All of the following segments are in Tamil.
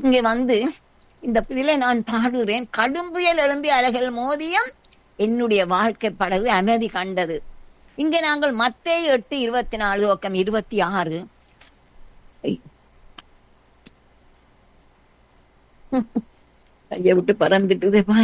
இங்க வந்து இந்த இதில நான் பாடுகிறேன் கடும் புயல் எழும்பி அலைகள் மோதியம் என்னுடைய வாழ்க்கை படகு அமைதி கண்டது இங்க நாங்கள் மத்தேயு எட்டு இருபத்தி நாலு பக்கம் இருபத்தி ஆறு கையை விட்டு பறந்துட்டுதுப்பா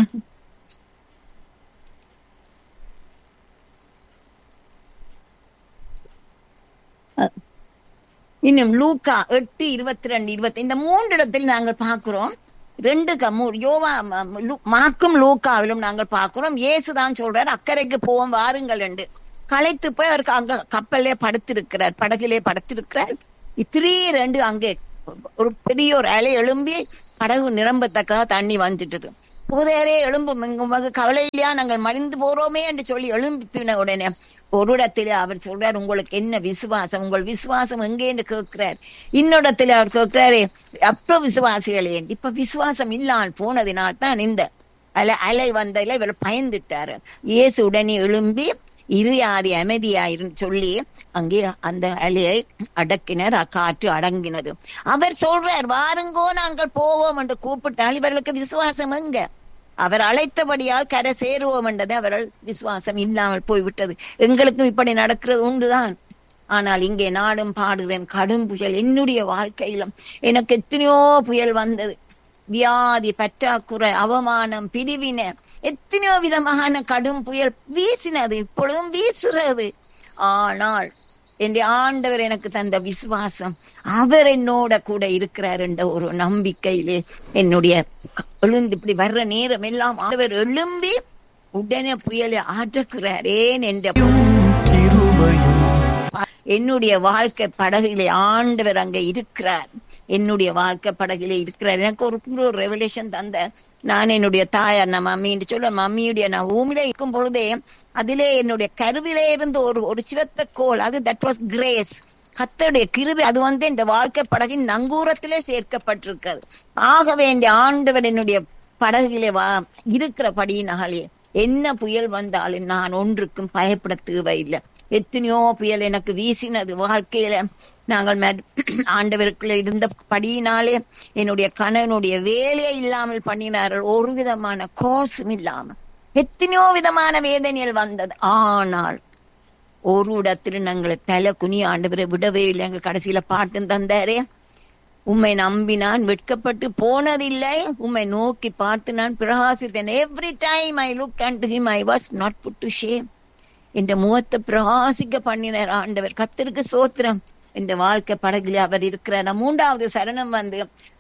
இன்னும் லூக்கா எட்டு இருபத்தி ரெண்டு இருபத்தி இந்த மூன்று இடத்தில் நாங்கள் பார்க்கிறோம் ரெண்டு கம்மு யோவா ம- ம- லூ- மாக்கும் லூக்காவிலும் நாங்கள் பார்க்கிறோம் இயேசுதான் சொல்றார் அக்கறைக்கு போவோம் வாருங்கள் என்று களைத்து போய் அவருக்கு அங்க கப்பல்லே படுத்திருக்கிறார் படகிலே படுத்திருக்கிறார் திடீரென்று அங்கே ஒரு பெரிய ஒரு அலை எழும்பி படகு நிரம்பத்தக்கதா தண்ணி வந்துட்டது புகுதேரே எழும்பும் உங்களுக்கு கவலை இல்லையா நாங்கள் மடிந்து போறோமே என்று சொல்லி எழும்பின உடனே ஒரு இடத்திலே அவர் சொல்றார் உங்களுக்கு என்ன விசுவாசம் உங்கள் விசுவாசம் எங்கே என்று கேட்கிறார் இன்னொடத்திலே அவர் கேட்கிறாரே அப்புறம் விசுவாசிகளே இப்ப விசுவாசம் இல்லாமல் போனதினால் தான் இந்த அலை அலை வந்ததுல இவர் பயந்துட்டாரு இயேசு உடனே எழும்பி இரியாதி அமைதியாயிருந்து சொல்லி அங்கே அந்த அலையை அடக்கினர் அக்காற்று அடங்கினது அவர் சொல்றார் வாருங்கோ நாங்கள் போவோம் என்று கூப்பிட்டால் இவர்களுக்கு விசுவாசம் எங்க அவர் அழைத்தபடியால் கரை சேருவோம் என்றது அவர்கள் விசுவாசம் இல்லாமல் போய்விட்டது எங்களுக்கும் இப்படி நடக்கிறது உண்டுதான் ஆனால் இங்கே நாடும் பாடுகிறேன் கடும் புயல் என்னுடைய வாழ்க்கையிலும் எனக்கு எத்தனையோ புயல் வந்தது வியாதி பற்றாக்குறை அவமானம் பிரிவினை எத்தனையோ விதமான கடும் புயல் வீசினது இப்பொழுதும் வீசுறது ஆனால் என் ஆண்டவர் எனக்கு தந்த விசுவாசம் அவர் என்னோட கூட இருக்கிறார் என்ற ஒரு நம்பிக்கையிலே என்னுடைய எழுந்து இப்படி வர்ற நேரம் எல்லாம் ஆண்டவர் எழும்பி உடனே புயலை ஆற்றுக்கிறார் ஏன் என்ற கிருபையும் என்னுடைய வாழ்க்கை படகிலே ஆண்டவர் அங்க இருக்கிறார் என்னுடைய வாழ்க்கை படகிலே இருக்கிறார் எனக்கு ஒரு புது ரெவலேஷன் தந்த நான் என்னுடைய தாயார் நான் மம்மின்னு சொல்ல மம்மியுடைய நான் ஊமில இருக்கும் பொழுதே அதிலே என்னுடைய கருவிலே இருந்து ஒரு ஒரு சிவத்த கோல் அது தட் வாஸ் கிரேஸ் கத்தருடைய கிருபை அது வந்து என் வாழ்க்கை படகின் நங்கூரத்திலே சேர்க்கப்பட்டிருக்கிறது ஆகவே என் ஆண்டவர் என்னுடைய படகிலே வா இருக்கிறபடியினாலே என்ன புயல் வந்தாலும் நான் ஒன்றுக்கும் பயப்பட தேவையில்லை எத்தனையோ புயல் எனக்கு வீசினது வாழ்க்கையில நாங்கள் மெட்- ஆண்டவருக்குள்ள இருந்த படியினாலே என்னுடைய கணவனுடைய வேலையை இல்லாமல் பண்ணினார்கள் ஒரு விதமான கோஷம் இல்லாமல் எத்தனையோ விதமான வேதனைகள் வந்தது ஆனால் ஒரு இடத்துல நாங்களை தலை குனி ஆண்டவரை விடவே இல்லை எங்க கடைசியில பாட்டும் தந்தாரே உம்மை நம்பினான் வெட்கப்பட்டு போனதில்லை உம்மை நோக்கி பார்த்து நான் பிரகாசித்தேன் every time I look and him I was not put to shame என்ற முகத்தை பிரகாசிக்க பண்ணினார் ஆண்டவர் கத்தருக்கு சோத்திரம் என்ற வாழ்க்கை படகுல அவர் இருக்கிறார் மூன்றாவது சரணம் வந்து